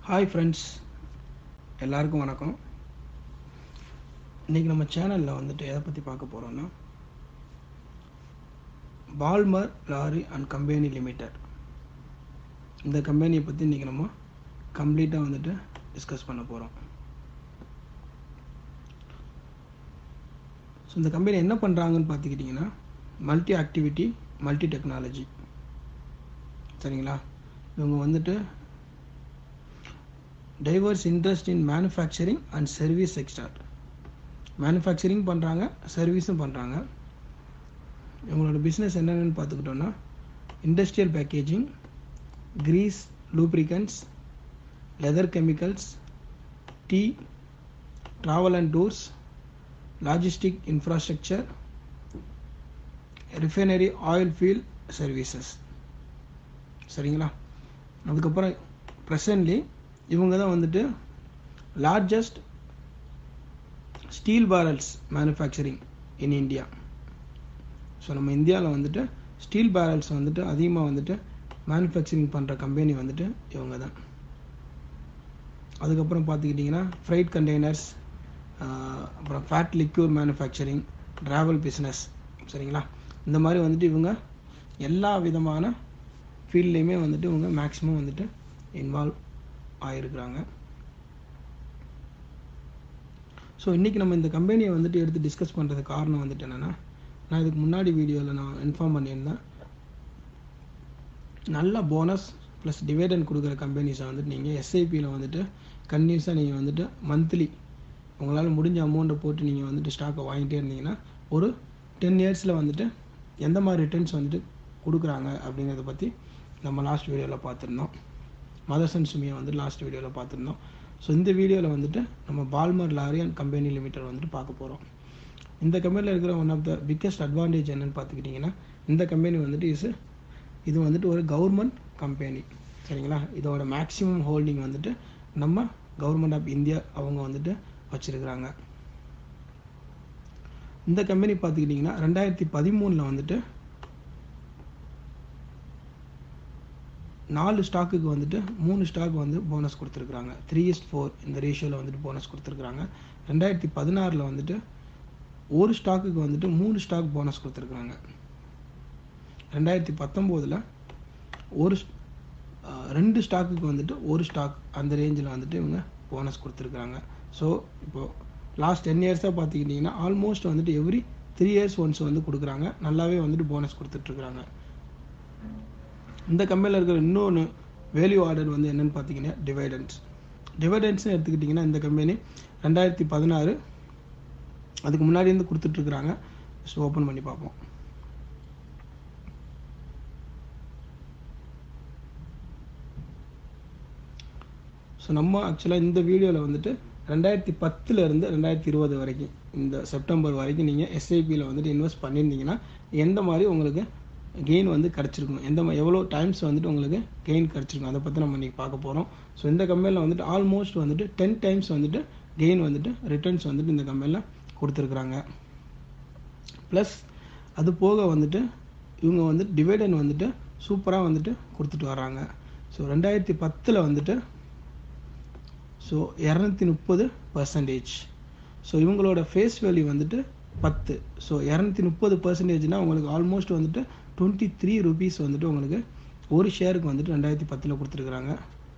Hi friends எல்லாருக்கும் வணக்கம் இன்றைக்கி நம்ம சேனலில் வந்துட்டு எதை பற்றி பார்க்க போகிறோன்னா Balmer Lawrie and company limited இந்த கம்பெனியை பற்றி இன்றைக்கி நம்ம கம்ப்ளீட்டாக வந்துட்டு டிஸ்கஸ் பண்ண போகிறோம் ஸோ இந்த கம்பெனி என்ன பண்ணுறாங்கன்னு பார்த்துக்கிட்டிங்கன்னா மல்டி ஆக்டிவிட்டி மல்டி டெக்னாலஜி சரிங்களா இவங்க வந்துட்டு diverse interest in manufacturing and service sector manufacturing பண்ணுறாங்க சர்வீஸும் பண்ணுறாங்க இவங்களோட பிஸ்னஸ் என்னென்னு பார்த்துக்கிட்டோன்னா industrial packaging grease lubricants leather chemicals tea travel and tours logistic infrastructure refinery oil field services சரிங்களா அதுக்கப்புறம் ப்ரெசன்ட்லி இவங்க தான் வந்துட்டு largest steel barrels manufacturing in India so நம்ம இந்தியாவில் வந்துட்டு ஸ்டீல் பேரல்ஸ் வந்துட்டு அதிகமாக வந்துட்டு மேனுஃபேக்சரிங் பண்ணுற கம்பெனி வந்துட்டு இவங்க தான் அதுக்கப்புறம் பார்த்துக்கிட்டிங்கன்னா ஃப்ரைட் கண்டெய்னர்ஸ் அப்புறம் fat liquor manufacturing travel business சரிங்களா இந்த மாதிரி வந்துட்டு இவங்க எல்லா விதமான ஃபீல்ட்லேயுமே வந்துட்டு இவங்க மேக்ஸிமம் வந்துட்டு இன்வால்வ் ஆகிருக்கிறாங்க ஸோ இன்றைக்கி நம்ம இந்த கம்பெனியை வந்துட்டு எடுத்து டிஸ்கஸ் பண்ணுறது காரணம் வந்துட்டு என்னென்னா நான் இதுக்கு முன்னாடி வீடியோவில் நான் இன்ஃபார்ம் பண்ணியிருந்தேன் நல்ல போனஸ் ப்ளஸ் டிவைடன் கொடுக்குற கம்பெனிஸை வந்துட்டு நீங்கள் எஸ்ஐபியில் வந்துட்டு கன்டினியூஸாக நீங்கள் வந்துட்டு மந்த்லி உங்களால் முடிஞ்ச அமௌண்ட்டை போட்டு நீங்கள் வந்துட்டு ஸ்டாக்கை வாங்கிட்டே இருந்தீங்கன்னா ஒரு டென் இயர்ஸில் வந்துட்டு எந்த மாதிரி ரிட்டர்ன்ஸ் வந்துட்டு கொடுக்குறாங்க அப்படிங்கிறத பற்றி நம்ம லாஸ்ட் வீடியோவில் பார்த்துருந்தோம் மதர்சன் சுமியை வந்து லாஸ்ட் வீடியோவில் பார்த்துருந்தோம் ஸோ இந்த வீடியோவில் வந்துட்டு நம்ம Balmer Lawrie and company limited வந்துட்டு பார்க்க போகிறோம் இந்த கம்பெனியில் இருக்கிற one of the biggest advantage என்னென்னு பார்த்துக்கிட்டிங்கன்னா இந்த கம்பெனி வந்துட்டு இஸ் இது வந்துட்டு ஒரு கவர்மெண்ட் கம்பெனி சரிங்களா இதோட மேக்ஸிமம் ஹோல்டிங் வந்துட்டு நம்ம கவர்மெண்ட் ஆஃப் இந்தியா அவங்க வந்துட்டு வச்சுருக்கிறாங்க இந்த கம்பெனி பார்த்துக்கிட்டிங்கன்னா ரெண்டாயிரத்தி பதிமூணில் வந்துட்டு நாலு ஸ்டாக்குக்கு வந்துட்டு மூணு ஸ்டாக் வந்து போனஸ் கொடுத்துருக்குறாங்க த்ரீ இஸ்ட் ஃபோர் இந்த ரேஷியோவில் வந்துட்டு போனஸ் கொடுத்துருக்குறாங்க ரெண்டாயிரத்தி பதினாறில் வந்துட்டு ஒரு ஸ்டாக்குக்கு வந்துட்டு மூணு ஸ்டாக் போனஸ் கொடுத்துருக்குறாங்க ரெண்டாயிரத்தி பத்தொம்போதில் ஒரு ரெண்டு ஸ்டாக்குக்கு வந்துட்டு ஒரு ஸ்டாக் அந்த ரேஞ்சில் வந்துட்டு இவங்க போனஸ் கொடுத்துருக்குறாங்க ஸோ இப்போது லாஸ்ட் டென் இயர்ஸாக பார்த்துக்கிட்டிங்கன்னா ஆல்மோஸ்ட் வந்துட்டு எவ்ரி த்ரீ இயர்ஸ் ஒன்ஸ் வந்து கொடுக்குறாங்க நல்லாவே வந்துட்டு போனஸ் கொடுத்துட்ருக்குறாங்க இந்த கம்பெனியில் இருக்கிற இன்னொன்று வேல்யூ ஆர்டர் வந்து என்னென்னு பார்த்தீங்கன்னா டிவைடன்ஸ் டிவைடன்ஸ்னு எடுத்துக்கிட்டிங்கன்னா இந்த கம்பெனி ரெண்டாயிரத்தி பதினாறு அதுக்கு முன்னாடி இருந்து கொடுத்துட்ருக்குறாங்க ஸோ ஓப்பன் பண்ணி பார்ப்போம் ஸோ நம்ம ஆக்சுவலாக இந்த வீடியோவில் வந்துட்டு ரெண்டாயிரத்தி பத்துலேருந்து ரெண்டாயிரத்தி இருபது வரைக்கும் இந்த செப்டம்பர் வரைக்கும் நீங்கள் எஸ்ஐபியில் வந்துட்டு இன்வெஸ்ட் பண்ணியிருந்தீங்கன்னா எந்த மாதிரி உங்களுக்கு கெயின் வந்து கிடச்சிருக்கும் எந்த எவ்வளோ டைம்ஸ் வந்துட்டு உங்களுக்கு கெயின் கிடச்சிருக்கும் அதை பற்றி நம்ம இன்றைக்கி பார்க்க போகிறோம் ஸோ இந்த கம்பெனியில் வந்துட்டு ஆல்மோஸ்ட் வந்துட்டு டென் டைம்ஸ் வந்துட்டு கெயின் வந்துட்டு ரிட்டர்ன்ஸ் வந்துட்டு இந்த கம்பெனியில் கொடுத்துருக்குறாங்க ப்ளஸ் அது போக வந்துட்டு இவங்க வந்துட்டு டிவைடன் வந்துட்டு சூப்பராக வந்துட்டு கொடுத்துட்டு வராங்க ஸோ ரெண்டாயிரத்தி பத்தில் வந்துட்டு ஸோ இரநூத்தி முப்பது பர்சன்டேஜ் ஸோ இவங்களோட ஃபேஸ் வேல்யூ வந்துட்டு பத்து ஸோ இரநூத்தி முப்பது பர்சன்டேஜ்னால் உங்களுக்கு ஆல்மோஸ்ட் வந்துட்டு டுவெண்ட்டி த்ரீ ருபீஸ் வந்துட்டு உங்களுக்கு ஒரு ஷேருக்கு வந்துட்டு ரெண்டாயிரத்தி பத்தில் கொடுத்துருக்குறாங்க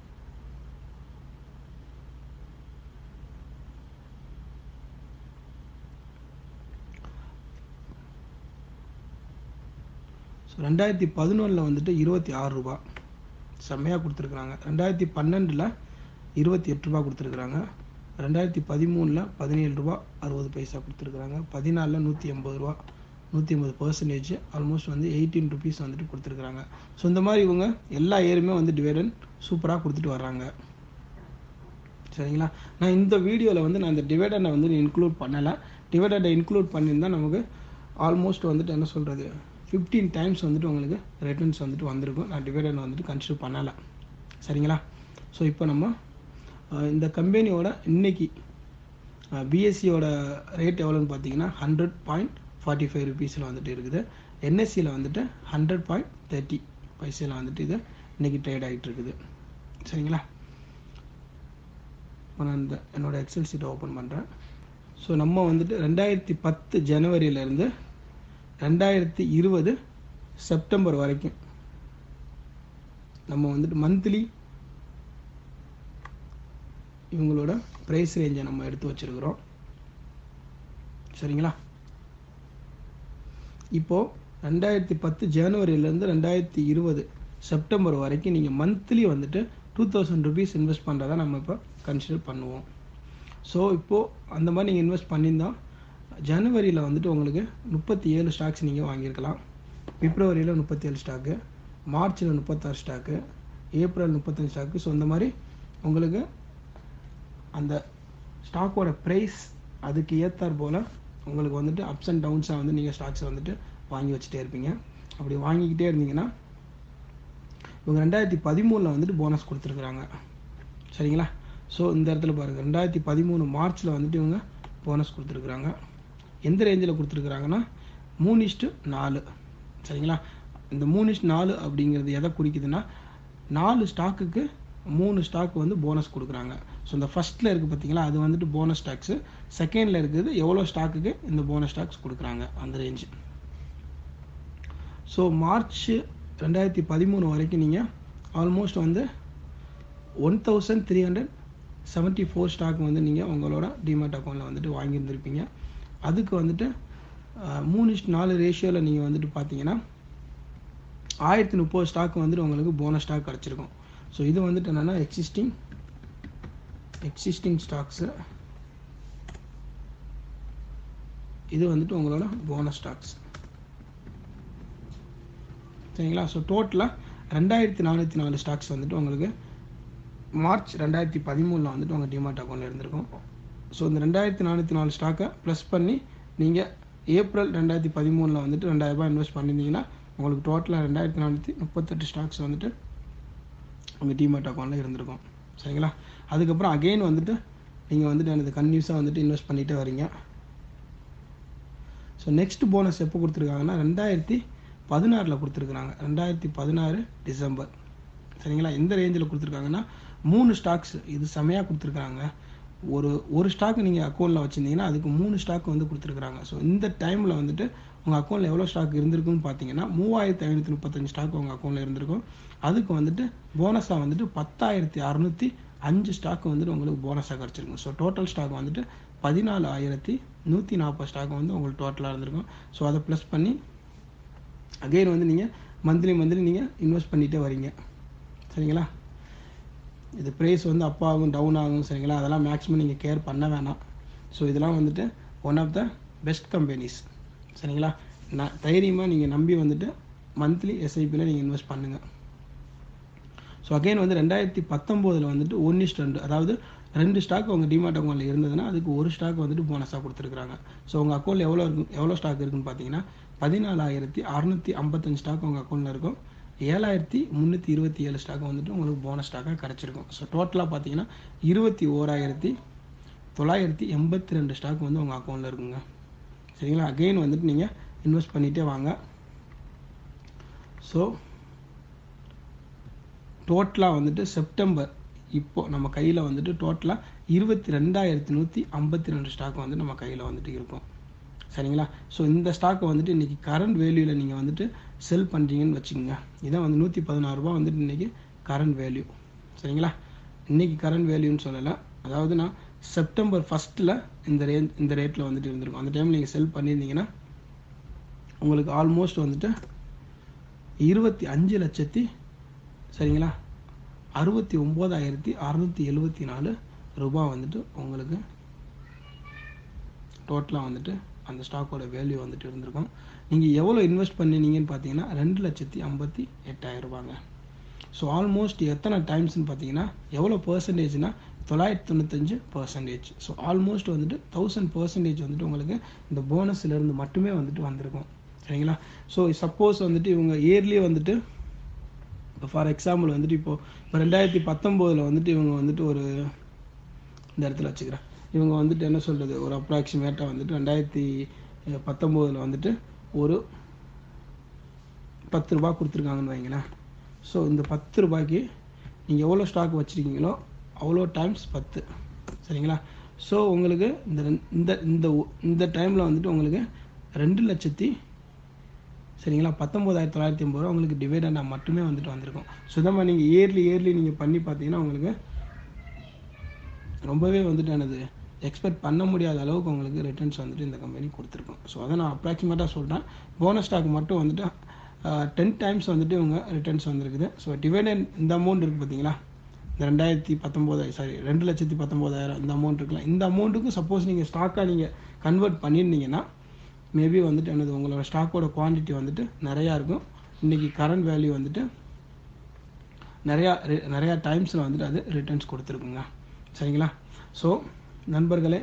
ஸோ ரெண்டாயிரத்தி பதினொன்றில் வந்துட்டு இருபத்தி ஆறு ரூபா செம்மையாக கொடுத்துருக்குறாங்க ரெண்டாயிரத்தி பன்னெண்டில் இருபத்தி எட்டு ரூபா கொடுத்துருக்குறாங்க ரெண்டாயிரத்தி பதிமூணில் பதினேழு ரூபா அறுபது பைசா கொடுத்துருக்குறாங்க பதினாலில் நூற்றி எண்பது ரூபா நூற்றி ஐம்பது பர்சன்டேஜ் ஆல்மோஸ்ட் வந்து எயிட்டீன் ருபீஸ் வந்துட்டு கொடுத்துருக்குறாங்க ஸோ இந்த மாதிரி இவங்க எல்லா இயருமே வந்து டிவைடன் சூப்பராக கொடுத்துட்டு வர்றாங்க சரிங்களா நான் இந்த வீடியோவில் வந்து நான் இந்த டிவைடனை வந்து இன்க்ளூட் பண்ணலை டிவைடனை இன்க்ளூட் பண்ணியிருந்தால் நமக்கு ஆல்மோஸ்ட் வந்துட்டு என்ன சொல்கிறது ஃபிஃப்டீன் டைம்ஸ் வந்துட்டு உங்களுக்கு ரிட்டர்ன்ஸ் வந்துட்டு வந்திருக்கும் நான் டிவைடன் வந்துட்டு கன்சிடர் பண்ணலை சரிங்களா ஸோ இப்போ நம்ம இந்த கம்பெனியோட இன்னைக்கு பிஎஸ்சியோட ரேட் எவ்வளோன்னு பார்த்தீங்கன்னா ஹண்ட்ரட் பாயிண்ட் ஃபார்ட்டி ஃபைவ் ருபீஸில் வந்துட்டு இருக்குது என்எஸ்சியில் வந்துட்டு ஹண்ட்ரட் பாயிண்ட் தேர்ட்டி பைசையில் வந்துட்டு இது இன்றைக்கி ட்ரேட் ஆகிட்டு இருக்குது சரிங்களா இப்போ நான் இந்த என்னோட எக்ஸல் சீட்டை ஓப்பன் பண்ணுறேன் ஸோ நம்ம வந்துட்டு ரெண்டாயிரத்தி பத்து ஜனவரியிலேருந்து ரெண்டாயிரத்தி இருபது செப்டம்பர் வரைக்கும் நம்ம வந்துட்டு மந்த்லி இவங்களோட ப்ரைஸ் ரேஞ்சை நம்ம எடுத்து வச்சிருக்கிறோம் சரிங்களா இப்போது ரெண்டாயிரத்தி பத்து ஜனவரியிலேருந்து ரெண்டாயிரத்தி இருபது செப்டம்பர் வரைக்கும் நீங்கள் மந்த்லி வந்துட்டு டூ தௌசண்ட் ருபீஸ் இன்வெஸ்ட் பண்ணுறதா நம்ம இப்போ கன்சிடர் பண்ணுவோம் ஸோ இப்போது அந்த மாதிரி நீங்கள் இன்வெஸ்ட் பண்ணியிருந்தா ஜனவரியில் வந்துட்டு உங்களுக்கு முப்பத்தி ஏழு ஸ்டாக்ஸ் நீங்கள் வாங்கியிருக்கலாம் பிப்ரவரியில் முப்பத்தி ஏழு ஸ்டாக்கு மார்ச்சில் முப்பத்தாறு ஸ்டாக்கு ஏப்ரல் முப்பத்தஞ்சு ஸ்டாக்கு ஸோ இந்த மாதிரி உங்களுக்கு அந்த ஸ்டாக்கோட ப்ரைஸ் அதுக்கு ஏற்றாற் போல் உங்களுக்கு வந்துட்டு அப்ஸ் அண்ட் டவுன்ஸாக வந்து நீங்கள் ஸ்டாக்ஸை வந்துட்டு வாங்கி வச்சுட்டே இருப்பீங்க அப்படி வாங்கிக்கிட்டே இருந்தீங்கன்னா இவங்க ரெண்டாயிரத்தி பதிமூணில் வந்துட்டு போனஸ் கொடுத்துருக்குறாங்க சரிங்களா ஸோ இந்த இடத்துல பாருங்கள் ரெண்டாயிரத்தி பதிமூணு மார்ச்சில் வந்துட்டு இவங்க போனஸ் கொடுத்துருக்குறாங்க எந்த ரேஞ்சில் கொடுத்துருக்குறாங்கன்னா மூணு இஷ்டு நாலு சரிங்களா இந்த மூணு இஷ்டு நாலு அப்படிங்கிறது எதை குறிக்குதுன்னா நாலு ஸ்டாக்குக்கு மூணு ஸ்டாக் வந்து போனஸ் கொடுக்குறாங்க ஸோ இந்த ஃபஸ்ட்டில் இருக்குது பார்த்தீங்களா அது வந்துட்டு போனஸ் ஸ்டாக்ஸு செகண்டில் இருக்குது எவ்வளோ ஸ்டாக்குக்கு இந்த போனஸ் ஸ்டாக்ஸ் கொடுக்குறாங்க அந்த ரேஞ்சு ஸோ மார்ச் ரெண்டாயிரத்தி பதிமூணு வரைக்கும் நீங்கள் ஆல்மோஸ்ட் வந்து one thousand three hundred seventy four stock வந்து நீங்கள் உங்களோட டிமேட் அக்கௌண்ட்டில் வந்துட்டு வாங்கியிருந்திருப்பீங்க அதுக்கு வந்துட்டு மூணு இஷ்ட் நாலு ரேஷியோவில் நீங்கள் வந்துட்டு பார்த்தீங்கன்னா ஆயிரத்தி முப்பது ஸ்டாக் வந்துட்டு உங்களுக்கு போனஸ் ஸ்டாக் கிடச்சிருக்கும் ஸோ இது வந்துட்டு என்னென்னா எக்ஸிஸ்டிங் எக்ஸிஸ்டிங் ஸ்டாக்ஸு இது வந்துட்டு உங்களோட போனஸ் ஸ்டாக்ஸ் சரிங்களா ஸோ டோட்டலாக ரெண்டாயிரத்தி நானூற்றி நாலு ஸ்டாக்ஸ் வந்துட்டு உங்களுக்கு மார்ச் ரெண்டாயிரத்தி பதிமூணில் வந்துட்டு உங்கள் டிமார்ட் அக்கௌண்ட்டில் இருந்திருக்கும் ஸோ இந்த ரெண்டாயிரத்தி நானூற்றி நாலு ஸ்டாக்கை ப்ளஸ் பண்ணி நீங்கள் ஏப்ரல் ரெண்டாயிரத்தி பதிமூணில் வந்துட்டு ரெண்டாயிரரூபா இன்வெஸ்ட் பண்ணியிருந்தீங்கன்னா உங்களுக்கு டோட்டலாக ரெண்டாயிரத்தி நானூற்றி முப்பத்தெட்டு ஸ்டாக்ஸ் வந்துட்டு உங்கள் டிமார்ட் அக்கௌண்ட்டில் இருந்திருக்கும் சரிங்களா அதுக்கப்புறம் அகெயின் வந்துட்டு நீங்கள் வந்துட்டு எனக்கு கன்யூஸாக வந்துட்டு இன்வெஸ்ட் பண்ணிகிட்டே வரீங்க ஸோ நெக்ஸ்ட் போனஸ் எப்போ கொடுத்துருக்காங்கன்னா ரெண்டாயிரத்தி பதினாறில் கொடுத்துருக்குறாங்க ரெண்டாயிரத்தி பதினாறு டிசம்பர் சரிங்களா எந்த ரேஞ்சில் கொடுத்துருக்காங்கன்னா மூணு ஸ்டாக்ஸ் இது செமையாக கொடுத்துருக்காங்க ஒரு ஒரு ஸ்டாக் நீங்கள் அக்கௌண்ட்டில் வச்சுருந்தீங்கன்னா அதுக்கு மூணு ஸ்டாக் வந்து கொடுத்துருக்குறாங்க ஸோ இந்த டைமில் வந்துட்டு உங்கள் அக்கௌண்ட்டில் எவ்வளோ ஸ்டாக் இருந்திருக்குன்னு பார்த்தீங்கன்னா மூவாயிரத்தி ஐநூற்றி முப்பத்தஞ்சு ஸ்டாக் உங்கள் அக்கௌண்ட்டில் இருந்திருக்கும் அதுக்கு வந்துட்டு போனஸாக வந்துட்டு பத்தாயிரத்தி அறநூற்றி அஞ்சு ஸ்டாக் வந்துட்டு உங்களுக்கு போனஸாக கிடச்சிருக்கும் ஸோ டோட்டல் ஸ்டாக் வந்துட்டு பதினாலு ஆயிரத்தி நூற்றி நாற்பது ஸ்டாக் வந்து உங்களுக்கு டோட்டலாக இருந்திருக்கும் ஸோ அதை ப்ளஸ் பண்ணி அகெயின் வந்து நீங்கள் மந்த்லி மந்த்லி நீங்கள் இன்வெஸ்ட் பண்ணிகிட்டே வரீங்க சரிங்களா இது ப்ரைஸ் வந்து அப் ஆகும் டவுன் ஆகும் சரிங்களா அதெல்லாம் மேக்ஸிமம் நீங்கள் கேர் பண்ண வேணாம் ஸோ இதெல்லாம் வந்துட்டு one of the best companies சரிங்களா நான் தைரியமாக நீங்கள் நம்பி வந்துட்டு மந்த்லி எஸ்ஐபியில் நீங்கள் இன்வெஸ்ட் பண்ணுங்கள் ஸோ அகைன் வந்து ரெண்டாயிரத்தி பத்தொம்போதில் வந்துட்டு ஒன் இஸ்ட் ரெண்டு அதாவது ரெண்டு ஸ்டாக் உங்கள் டிமார்ட் அக்கௌண்ட்டில் இருந்ததுன்னா அதுக்கு ஒரு ஸ்டாக் வந்துட்டு போனஸாக கொடுத்துருக்குறாங்க ஸோ உங்கள் அக்கௌண்ட்டில் எவ்வளோ இருக்கும் எவ்வளோ ஸ்டாக் இருக்குன்னு பார்த்தீங்கன்னா பதினாலாயிரத்தி அறநூற்றி ஐம்பத்தஞ்சு ஸ்டாக் உங்கள் அக்கௌண்ட்டில் இருக்கும் ஏழாயிரத்தி முந்நூற்றி இருபத்தி ஏழு ஸ்டாக் வந்துட்டு உங்களுக்கு போனஸ் ஸ்டாக்காக கிடச்சிருக்கும் ஸோ டோட்டலாக பார்த்தீங்கன்னா இருபத்தி ஓராயிரத்தி தொள்ளாயிரத்தி எண்பத்தி ரெண்டு ஸ்டாக் வந்து உங்கள் அக்கௌண்ட்டில் இருக்குங்க சரிங்களா அகெயின் வந்துட்டு நீங்கள் இன்வெஸ்ட் பண்ணிகிட்டே வாங்க ஸோ டோட்டலாக வந்துட்டு செப்டம்பர் இப்போ நம்ம கையில் வந்துட்டு டோட்டலாக இருபத்தி ரெண்டாயிரத்தி நூற்றி ஐம்பத்தி ரெண்டு ஸ்டாக் வந்து நம்ம கையில் வந்துட்டு இருக்கும் சரிங்களா ஸோ இந்த ஸ்டாக்கை வந்துட்டு இன்றைக்கி கரண்ட் வேல்யூவில் நீங்கள் வந்துட்டு செல் பண்ணுறீங்கன்னு வச்சுக்கோங்க இதான் வந்து நூற்றி பதினாறுரூபா வந்துட்டு இன்றைக்கி கரண்ட் வேல்யூ சரிங்களா இன்றைக்கி கரண்ட் வேல்யூன்னு சொல்லலை அதாவது நான் செப்டம்பர் ஃபஸ்ட்டில் இந்த ரே இந்த ரேட்டில் வந்துட்டு இருந்திருக்கும் அந்த டைமில் நீங்கள் செல் பண்ணியிருந்தீங்கன்னா உங்களுக்கு ஆல்மோஸ்ட் வந்துட்டு இருபத்தி அஞ்சு லட்சத்தி சரிங்களா அறுபத்தி ஒம்போதாயிரத்தி அறநூற்றி எழுபத்தி நாலு ரூபா வந்துட்டு உங்களுக்கு டோட்டலாக வந்துட்டு அந்த ஸ்டாக்கோட வேல்யூ வந்துட்டு இருந்திருக்கும் நீங்கள் எவ்வளோ இன்வெஸ்ட் பண்ணினீங்கன்னு பார்த்தீங்கன்னா ரெண்டு லட்சத்தி ஐம்பத்தி எட்டாயிரம் ரூபாங்க ஸோ ஆல்மோஸ்ட் எத்தனை டைம்ஸ்னு பார்த்தீங்கன்னா எவ்வளோ பர்சன்டேஜ்னா தொள்ளாயிரத்தி தொண்ணூத்தஞ்சு பர்சன்டேஜ் ஸோ ஆல்மோஸ்ட் வந்துட்டு தௌசண்ட் பர்சன்டேஜ் வந்துட்டு உங்களுக்கு இந்த போனஸ்லேருந்து மட்டுமே வந்துட்டு வந்திருக்கும் சரிங்களா ஸோ சப்போஸ் வந்துட்டு இவங்க இயர்லி வந்துட்டு இப்போ ஃபார் எக்ஸாம்பிள் வந்துட்டு இப்போ இப்போ ரெண்டாயிரத்தி பத்தொம்போதில் வந்துட்டு இவங்க வந்துட்டு ஒரு இந்த இடத்துல வச்சுக்கிறேன் இவங்க வந்துட்டு என்ன சொல்கிறது ஒரு அப்ராக்சிமேட்டாக வந்துட்டு ரெண்டாயிரத்தி பத்தொம்போதில் வந்துட்டு ஒரு பத்து ரூபா கொடுத்துருக்காங்கன்னு வைங்களேன் ஸோ இந்த பத்து ரூபாய்க்கு நீங்கள் எவ்வளோ ஸ்டாக் வச்சுருக்கீங்களோ அவ்வளோ டைம்ஸ் பத்து சரிங்களா ஸோ உங்களுக்கு இந்த ரெண்- இந்த இந்த ஒ- இந்த டைமில் வந்துட்டு உங்களுக்கு ரெண்டு லட்சத்தி சரிங்களா பத்தொம்போதாயிரத்தி தொள்ளாயிரத்தி ஐம்பது ரூபா உங்களுக்கு டிவைடண்டாக மட்டுமே வந்துட்டு வந்திருக்கும் சுத்தமாக நீங்கள் இயர்லி இயர்லி நீங்கள் பண்ணி பார்த்தீங்கன்னா உங்களுக்கு ரொம்பவே வந்துட்டு எனது எக்ஸ்பெக்ட் பண்ண முடியாத அளவுக்கு உங்களுக்கு ரிட்டர்ன்ஸ் வந்துட்டு இந்த கம்பெனி கொடுத்துருக்கும் ஸோ அதை நான் அப்ராக்சிமேட்டாக சொல்கிறேன் போனஸ் ஸ்டாக் மட்டும் வந்துட்டு டென் டைம்ஸ் வந்துட்டு இவங்க ரிட்டர்ன்ஸ் வந்திருக்குது ஸோ டிவைடன் இந்த அமௌண்ட் இருக்குது பார்த்தீங்களா இந்த ரெண்டாயிரத்தி பத்தொம்போதாயிரம் சாரி ரெண்டு லட்சத்தி பத்தொம்போதாயிரம் இந்த அமௌண்ட் இருக்குல்ல இந்த அமௌண்ட்டுக்கு சப்போஸ் நீங்கள் ஸ்டாக்காக நீங்கள் கன்வெர்ட் பண்ணியிருந்தீங்கன்னா மேபி வந்துட்டு என்னது உங்களோட ஸ்டாக்கோட குவான்டிட்டி வந்துட்டு நிறையா இருக்கும் இன்றைக்கி கரண்ட் வேல்யூ வந்துட்டு நிறையா ரி- நிறையா டைம்ஸில் வந்துட்டு அது ரிட்டர்ன்ஸ் கொடுத்துருக்குங்க சரிங்களா ஸோ நண்பர்களே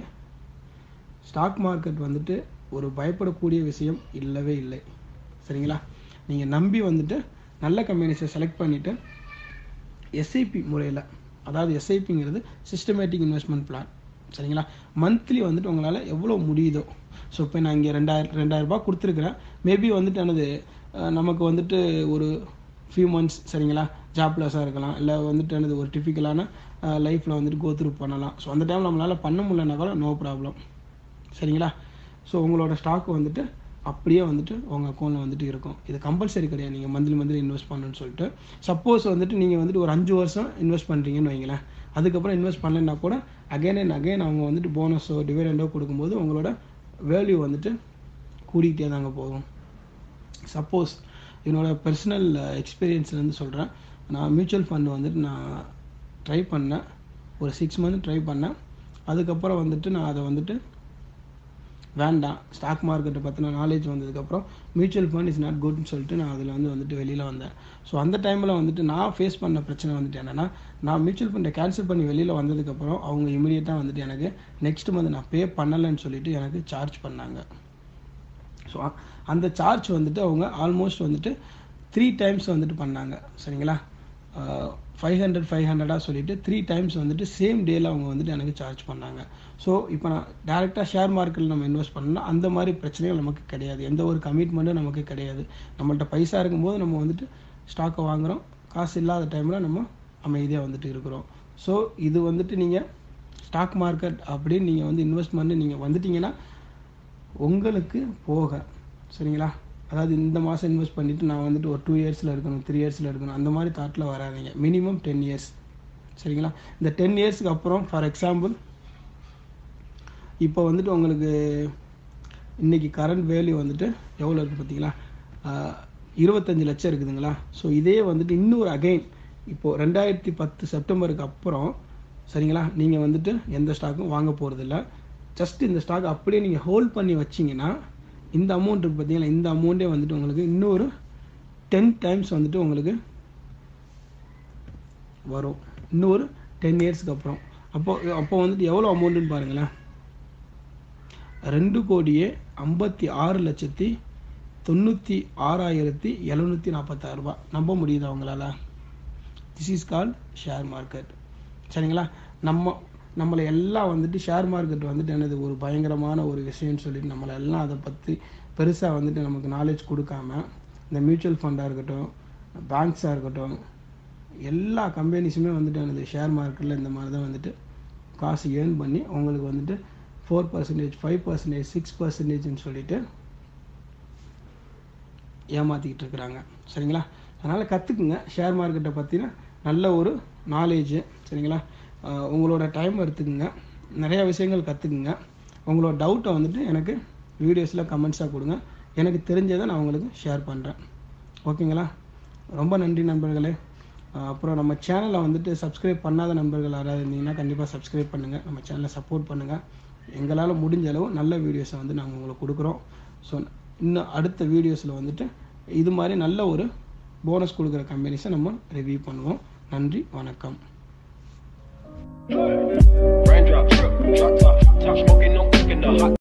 ஸ்டாக் மார்க்கெட் வந்துட்டு ஒரு பயப்படக்கூடிய விஷயம் இல்லவே இல்லை சரிங்களா நீங்கள் நம்பி வந்துட்டு நல்ல கம்பெனிஸை செலக்ட் பண்ணிவிட்டு எஸ்ஐபி முறையில் அதாவது எஸ்ஐபிங்கிறது சிஸ்டமேட்டிக் இன்வெஸ்ட்மெண்ட் பிளான் சரிங்களா மந்த்லி வந்துட்டு உங்களால் எவ்வளோ முடியுதோ ஸோ இப்போ நான் இங்கே ரெண்டாயிரம் ரெண்டாயிரம் ரூபாய் கொடுத்துருக்குறேன் மேபி வந்துட்டு எனது அஹ், நமக்கு வந்துட்டு ஒரு ஃபியூ மந்த்ஸ் சரிங்களா ஜாப்லெஸ்ஸாக இருக்கலாம் இல்லை வந்துட்டு எனது ஒரு டிஃபிக்கலான லைஃப்பில் வந்துட்டு கோத்ரூ பண்ணலாம் ஸோ அந்த டைம் நம்மளால் பண்ண முடியலனா கூட நோ ப்ராப்ளம் சரிங்களா ஸோ உங்களோட ஸ்டாக் வந்துட்டு அப்படியே வந்துட்டு உங்கள் அக்கௌண்ட்டில் வந்துட்டு இருக்கும் இது கம்பல்சரி கிடையாது நீங்கள் மந்த்லி மந்த்லி இன்வெஸ்ட் பண்ணணும்னு சொல்லிட்டு சப்போஸ் வந்துட்டு நீங்கள் வந்துட்டு ஒரு அஞ்சு வருஷம் இன்வெஸ்ட் பண்ணுறீங்கன்னு வைங்களேன் அதுக்கப்புறம் இன்வெஸ்ட் பண்ணலைன்னா கூட அகைன் அண்ட் அகைன் அவங்க வந்துட்டு போனஸோ டிவிடெண்டோ கொடுக்கும்போது உங்களோட வேல்யூ வந்துட்டு கூடிக்கிட்டே தாங்க போகும் சப்போஸ் என்னோட பர்சனல் எக்ஸ்பீரியன்ஸ்லேருந்து சொல்கிறேன் நான் மியூச்சுவல் ஃபண்ட் வந்துட்டு நான் ட்ரை பண்ணேன் ஒரு சிக்ஸ் மந்த் ட்ரை பண்ணேன் அதுக்கப்புறம் வந்துட்டு நான் அதை வந்துட்டு வேண்டாம் ஸ்டாக் மார்க்கெட்டை பற்றின நாலேஜ் வந்ததுக்கப்புறம் மியூச்சுவல் ஃபண்ட் இஸ் நாட் குட்னு சொல்லிட்டு நான் அதில் வந்து வந்துட்டு வெளியில் வந்தேன் ஸோ அந்த டைமில் வந்துட்டு நான் ஃபேஸ் பண்ண பிரச்சனை வந்துட்டு என்னென்னா நான் மியூச்சுவல் ஃபண்டை கேன்சல் பண்ணி வெளியில் வந்ததுக்கப்புறம் அவங்க இமீடியட்டாக வந்துட்டு எனக்கு நெக்ஸ்ட் மந்த் நான் பே பண்ணலைன்னு சொல்லிட்டு எனக்கு சார்ஜ் பண்ணாங்க ஸோ அந்த சார்ஜ் வந்துட்டு அவங்க ஆல்மோஸ்ட் வந்துட்டு த்ரீ டைம்ஸ் வந்துட்டு பண்ணாங்க சரிங்களா ஃபைவ் ஹண்ட்ரட் ஃபைவ் ஹண்ட்ரடாக சொல்லிட்டு த்ரீ டைம்ஸ் வந்துட்டு சேம் டேல அவங்க வந்துட்டு எனக்கு சார்ஜ் பண்ணாங்க ஸோ இப்போ நான் டேரெக்டாக ஷேர் மார்க்கெட்டில் நம்ம இன்வெஸ்ட் பண்ணோம்னா அந்த மாதிரி பிரச்சனைகள் நமக்கு கிடையாது எந்த ஒரு கமிட்மெண்ட்டும் நமக்கு கிடையாது நம்மள்ட்ட பைசா இருக்கும்போது நம்ம வந்துட்டு ஸ்டாக்கை வாங்குகிறோம் காசு இல்லாத டைமில் நம்ம அமைதியாக வந்துட்டு இருக்கிறோம் ஸோ இது வந்துட்டு நீங்கள் ஸ்டாக் மார்க்கெட் அப்படின்னு நீங்கள் வந்து இன்வெஸ்ட் பண்ணி நீங்கள் வந்துட்டீங்கன்னா உங்களுக்கு போக சரிங்களா அதாவது இந்த மாதம் இன்வெஸ்ட் பண்ணிவிட்டு நான் வந்துட்டு ஒரு டூ இயர்ஸில் இருக்கணும் த்ரீ இயர்ஸில் இருக்கணும் அந்த மாதிரி தாட்டில் வராதீங்க மினிமம் டென் இயர்ஸ் சரிங்களா இந்த டென் இயர்ஸ்க்கு அப்புறம் ஃபார் எக்ஸாம்பிள் இப்போ வந்துட்டு உங்களுக்கு இன்னைக்கு கரண்ட் வேல்யூ வந்துட்டு எவ்வளோ இருக்குது பார்த்தீங்களா ஆஹ், இருபத்தஞ்சு லட்சம் இருக்குதுங்களா ஸோ இதே வந்துட்டு இன்னொரு அகைன் இப்போது ரெண்டாயிரத்தி பத்து செப்டம்பருக்கு அப்புறம் சரிங்களா நீங்கள் வந்துட்டு எந்த ஸ்டாக்கும் வாங்க போகிறதில்ல ஜஸ்ட் இந்த ஸ்டாக் அப்படியே நீங்கள் ஹோல்ட் பண்ணி வச்சிங்கன்னா இந்த அமௌண்ட் இருக்கு பார்த்தீங்களா இந்த அமௌண்ட்டே வந்துட்டு உங்களுக்கு இன்னொரு டென் டைம்ஸ் வந்துட்டு உங்களுக்கு வரும் இன்னொரு டென் இயர்ஸ்க்கு அப்புறம் அப்போ அப்போ வந்துட்டு எவ்வளோ அமௌண்ட்டுன்னு பாருங்களேன் ரெண்டு கோடியே ஐம்பத்தி ஆறு லட்சத்தி தொண்ணூற்றி ஆறாயிரத்தி எழுநூற்றி நாற்பத்தாறு ரூபாய் நம்ப முடியுதா அவங்களால this is call share market சரிங்களா நம்ம நம்மளை எல்லாம் வந்துட்டு ஷேர் மார்க்கெட் வந்துட்டு என்னது ஒரு பயங்கரமான ஒரு விஷயம்னு சொல்லிட்டு நம்மளை எல்லாம் அதை பற்றி பெருசாக வந்துட்டு நமக்கு நாலேஜ் கொடுக்காம இந்த மியூச்சுவல் ஃபண்டாக இருக்கட்டும் பேங்க்ஸாக இருக்கட்டும் எல்லா கம்பெனிஸுமே வந்துட்டு எனது ஷேர் மார்க்கெட்டில் இந்த மாதிரி தான் வந்துட்டு காசு ஏர்ன் பண்ணி உங்களுக்கு வந்துட்டு four percentage five percentage six பர்சன்டேஜ்னு சொல்லிட்டு ஏமாற்றிக்கிட்டு இருக்கிறாங்க சரிங்களா அதனால் கற்றுக்குங்க ஷேர் மார்க்கெட்டை பற்றின நல்ல ஒரு நாலேஜு சரிங்களா ஆஹ் உங்களோட டைம் எடுத்துக்குங்க நிறைய விஷயங்கள் கற்றுக்குங்க உங்களோட டவுட்டை வந்துட்டு எனக்கு வீடியோஸில் கமெண்ட்ஸாக கொடுங்க எனக்கு தெரிஞ்சதை நான் உங்களுக்கு ஷேர் பண்ணுறேன் ஓகேங்களா ரொம்ப நன்றி நண்பர்களே ஆஹ் அப்புறம் நம்ம சேனலை வந்துட்டு சப்ஸ்கிரைப் பண்ணாத நண்பர்கள் யாராவது இருந்தீங்கன்னா கண்டிப்பாக சப்ஸ்கிரைப் பண்ணுங்கள் நம்ம சேனலை சப்போர்ட் பண்ணுங்கள் எங்களால் முடிஞ்ச அளவு நல்ல வீடியோஸை வந்து நாங்கள் உங்களுக்கு கொடுக்குறோம் ஸோ இன்னும் அடுத்த வீடியோஸில் வந்துட்டு இது மாதிரி நல்ல ஒரு போனஸ் கொடுக்குற கம்பெனிஸை நம்ம ரிவ்யூ பண்ணுவோம் நன்றி வணக்கம் Raindrop, drip, drop top, top smoking, no cooking the hot.